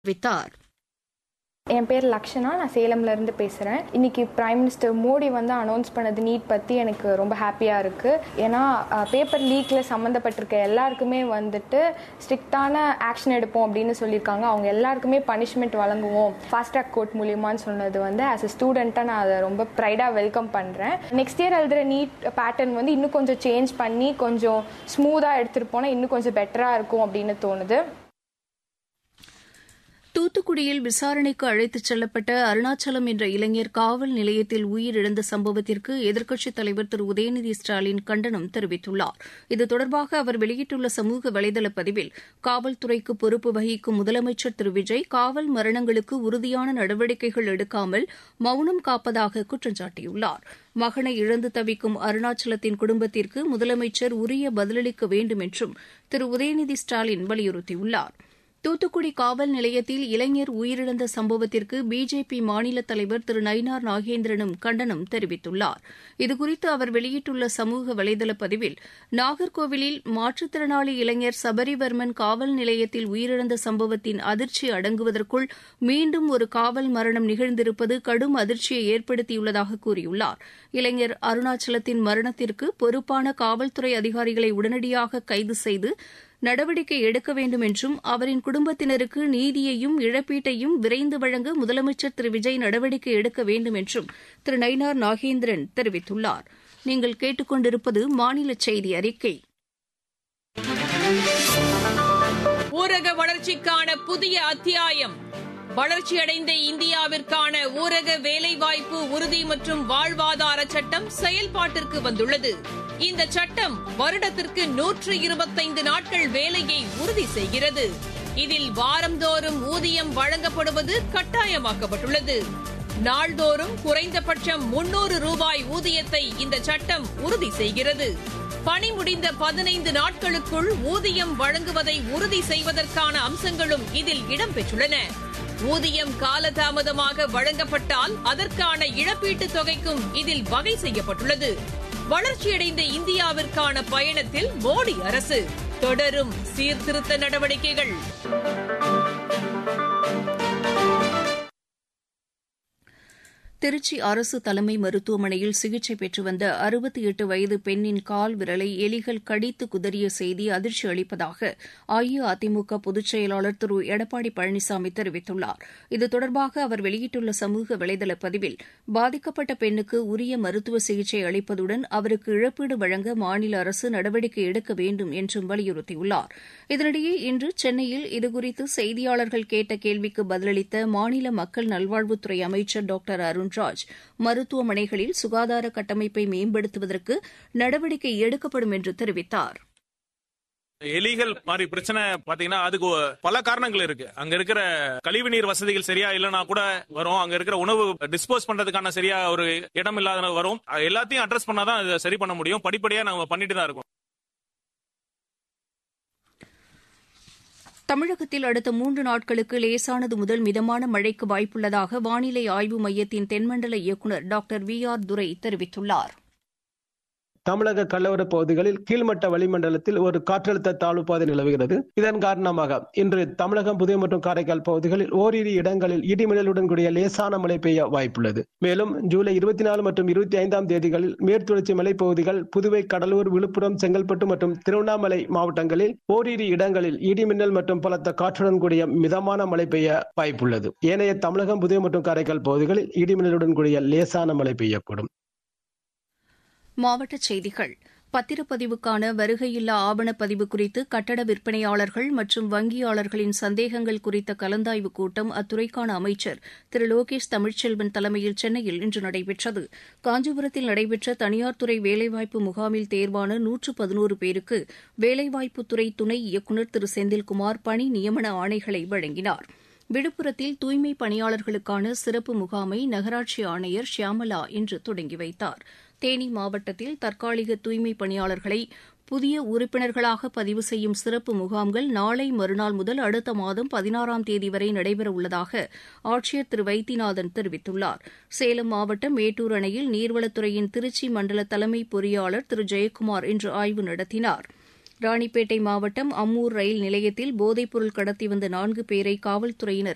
தெரிவித்தார் என் பேர் லக்ஷனா நான் சேலம்ல இருந்து பேசுகிறேன் இன்னைக்கு பிரைம் மினிஸ்டர் மோடி வந்து அனௌன்ஸ் பண்ணது நீட் பற்றி எனக்கு ரொம்ப ஹாப்பியாக இருக்குது ஏன்னா பேப்பர் லீக்கில் சம்மந்தப்பட்டிருக்க எல்லாருக்குமே வந்துட்டு ஸ்ட்ரிக்டான ஆக்ஷன் எடுப்போம் அப்படின்னு சொல்லியிருக்காங்க அவங்க எல்லாருக்குமே பனிஷ்மெண்ட் வழங்குவோம் ஃபாஸ்ட் ட்ராக் கோர்ட் மூலியமான்னு சொன்னது வந்து ஆஸ் அ ஸ்டூடெண்ட்டாக நான் அதை ரொம்ப ப்ரைடாக வெல்கம் பண்ணுறேன் நெக்ஸ்ட் இயர் எழுதுகிற நீட் பேட்டர்ன் வந்து இன்னும் கொஞ்சம் சேஞ்ச் பண்ணி கொஞ்சம் ஸ்மூத்தாக எடுத்துகிட்டு போனால் இன்னும் கொஞ்சம் பெட்டராக இருக்கும் அப்படின்னு தோணுது தூத்துக்குடியில் விசாரணைக்கு அழைத்துச் செல்லப்பட்ட அருணாச்சலம் என்ற இளைஞர் காவல் நிலையத்தில் உயிரிழந்த சம்பவத்திற்கு எதிர்க்கட்சித் தலைவர் திரு உதயநிதி ஸ்டாலின் கண்டனம் தெரிவித்துள்ளார் இது தொடர்பாக அவர் வெளியிட்டுள்ள சமூக வலைதள பதிவில் காவல்துறைக்கு பொறுப்பு வகிக்கும் முதலமைச்சர் திரு விஜய் காவல் மரணங்களுக்கு உறுதியான நடவடிக்கைகள் எடுக்காமல் மௌனம் காப்பதாக குற்றம் சாட்டியுள்ளார் மகனை இழந்து தவிக்கும் அருணாச்சலத்தின் குடும்பத்திற்கு முதலமைச்சர் உரிய பதிலளிக்க வேண்டும் என்றும் திரு உதயநிதி ஸ்டாலின் வலியுறுத்தியுள்ளாா் தூத்துக்குடி காவல் நிலையத்தில் இளைஞர் உயிரிழந்த சம்பவத்திற்கு பிஜேபி மாநில தலைவர் திரு நயினார் நாகேந்திரனும் கண்டனம் தெரிவித்துள்ளார் இதுகுறித்து அவர் வெளியிட்டுள்ள சமூக வலைதள பதிவில் நாகர்கோவிலில் மாற்றுத்திறனாளி இளைஞர் சபரிவர்மன் காவல் நிலையத்தில் உயிரிழந்த சம்பவத்தின் அதிர்ச்சி அடங்குவதற்குள் மீண்டும் ஒரு காவல் மரணம் நிகழ்ந்திருப்பது கடும் அதிர்ச்சியை ஏற்படுத்தியுள்ளதாக கூறியுள்ளார் இளைஞர் அருணாச்சலத்தின் மரணத்திற்கு பொறுப்பான காவல்துறை அதிகாரிகளை உடனடியாக கைது செய்து நடவடிக்கை எடுக்க வேண்டும் என்றும் அவரின் குடும்பத்தினருக்கு நீதியையும் இழப்பீட்டையும் விரைந்து வழங்க முதலமைச்சர் திரு விஜய் நடவடிக்கை எடுக்க வேண்டும் என்றும் திரு நயினார் நாகேந்திரன் தெரிவித்துள்ளார் நீங்கள் கேட்டுக்கொண்டிருப்பது மாநில செய்தி அறிக்கை ஊரக வளர்ச்சிக்கான புதிய அத்தியாயம் வளர்ச்சியடைந்த இந்தியாவிற்கான ஊரக வேலைவாய்ப்பு உறுதி மற்றும் வாழ்வாதார சட்டம் செயல்பாட்டிற்கு வந்துள்ளது இந்த சட்டம் வருடத்திற்கு நூற்று இருபத்தைந்து நாட்கள் வேலையை உறுதி செய்கிறது இதில் வாரந்தோறும் ஊதியம் வழங்கப்படுவது கட்டாயமாக்கப்பட்டுள்ளது நாள்தோறும் குறைந்தபட்சம் முன்னூறு ரூபாய் ஊதியத்தை இந்த சட்டம் உறுதி செய்கிறது பணி முடிந்த பதினைந்து நாட்களுக்குள் ஊதியம் வழங்குவதை உறுதி செய்வதற்கான அம்சங்களும் இதில் இடம்பெற்றுள்ளன ஊதியம் காலதாமதமாக வழங்கப்பட்டால் அதற்கான இழப்பீட்டுத் தொகைக்கும் இதில் வகை செய்யப்பட்டுள்ளது வளர்ச்சியடைந்த இந்தியாவிற்கான பயணத்தில் மோடி அரசு தொடரும் சீர்திருத்த நடவடிக்கைகள் திருச்சி அரசு தலைமை மருத்துவமனையில் சிகிச்சை பெற்று வந்த அறுபத்தி எட்டு வயது பெண்ணின் கால் விரலை எலிகள் கடித்து குதறிய செய்தி அதிர்ச்சி அளிப்பதாக அஇஅதிமுக பொதுச் செயலாளர் திரு எடப்பாடி பழனிசாமி தெரிவித்துள்ளார் இது தொடர்பாக அவர் வெளியிட்டுள்ள சமூக வலைதள பதிவில் பாதிக்கப்பட்ட பெண்ணுக்கு உரிய மருத்துவ சிகிச்சை அளிப்பதுடன் அவருக்கு இழப்பீடு வழங்க மாநில அரசு நடவடிக்கை எடுக்க வேண்டும் என்றும் வலியுறுத்தியுள்ளார் இதனிடையே இன்று சென்னையில் இதுகுறித்து செய்தியாளர்கள் கேட்ட கேள்விக்கு பதிலளித்த மாநில மக்கள் நல்வாழ்வுத்துறை அமைச்சர் டாக்டர் அருண் ராஜ் மருத்துவமனைகளில் சுகாதார கட்டமைப்பை மேம்படுத்துவதற்கு நடவடிக்கை எடுக்கப்படும் என்று தெரிவித்தார் எலிகள் மாதிரி பிரச்சனை பாத்தீங்கன்னா அதுக்கு பல காரணங்கள் இருக்கு அங்க இருக்கிற கழிவு நீர் வசதிகள் சரியா இல்லைன்னா கூட வரும் அங்க இருக்கிற உணவு டிஸ்போஸ் பண்றதுக்கான சரியா ஒரு இடம் இல்லாத வரும் எல்லாத்தையும் அட்ரஸ் பண்ணாதான் இதை சரி பண்ண முடியும் படிப்படியா நம்ம பண்ணிட்டு தான் இருக்கோம் தமிழகத்தில் அடுத்த மூன்று நாட்களுக்கு லேசானது முதல் மிதமான மழைக்கு வாய்ப்புள்ளதாக வானிலை ஆய்வு மையத்தின் தென்மண்டல இயக்குநர் டாக்டர் வி ஆர் துரை தெரிவித்துள்ளார் தமிழக கடலோர பகுதிகளில் கீழ்மட்ட வளிமண்டலத்தில் ஒரு காற்றழுத்த தாழ்வு பாதை நிலவுகிறது இதன் காரணமாக இன்று தமிழகம் புதுவை மற்றும் காரைக்கால் பகுதிகளில் ஓரிரு இடங்களில் இடிமின்னலுடன் கூடிய லேசான மழை பெய்ய வாய்ப்புள்ளது மேலும் ஜூலை இருபத்தி நாலு மற்றும் இருபத்தி ஐந்தாம் தேதிகளில் மேற்குத்தொடர்ச்சி மலைப்பகுதிகள் புதுவை கடலூர் விழுப்புரம் செங்கல்பட்டு மற்றும் திருவண்ணாமலை மாவட்டங்களில் ஓரிரு இடங்களில் இடிமின்னல் மற்றும் பலத்த காற்றுடன் கூடிய மிதமான மழை பெய்ய வாய்ப்புள்ளது ஏனைய தமிழகம் புதுவை மற்றும் காரைக்கால் பகுதிகளில் இடிமின்னலுடன் கூடிய லேசான மழை பெய்யக்கூடும் மாவட்டச் செய்திகள் பத்திரப்பதிவுக்கான வருகையில்லா ஆவணப்பதிவு குறித்து கட்டட விற்பனையாளர்கள் மற்றும் வங்கியாளர்களின் சந்தேகங்கள் குறித்த கலந்தாய்வு கூட்டம் அத்துறைக்கான அமைச்சர் திரு லோகேஷ் தமிழ்ச்செல்வன் தலைமையில் சென்னையில் இன்று நடைபெற்றது காஞ்சிபுரத்தில் நடைபெற்ற தனியார் துறை வேலைவாய்ப்பு முகாமில் தேர்வான நூற்று பதினோரு பேருக்கு வேலைவாய்ப்புத்துறை துணை இயக்குநர் திரு செந்தில்குமார் பணி நியமன ஆணைகளை வழங்கினார் விழுப்புரத்தில் தூய்மை பணியாளர்களுக்கான சிறப்பு முகாமை நகராட்சி ஆணையர் ஷியாமலா இன்று தொடங்கி வைத்தார் தேனி மாவட்டத்தில் தற்காலிக தூய்மை பணியாளர்களை புதிய உறுப்பினர்களாக பதிவு செய்யும் சிறப்பு முகாம்கள் நாளை மறுநாள் முதல் அடுத்த மாதம் பதினாறாம் தேதி வரை நடைபெறவுள்ளதாக ஆட்சியர் திரு வைத்தியநாதன் தெரிவித்துள்ளார் சேலம் மாவட்டம் மேட்டூர் அணையில் நீர்வளத்துறையின் திருச்சி மண்டல தலைமை பொறியாளர் திரு ஜெயக்குமார் இன்று ஆய்வு நடத்தினார் ராணிப்பேட்டை மாவட்டம் அம்மூர் ரயில் நிலையத்தில் போதைப்பொருள் கடத்தி வந்த நான்கு பேரை காவல்துறையினர்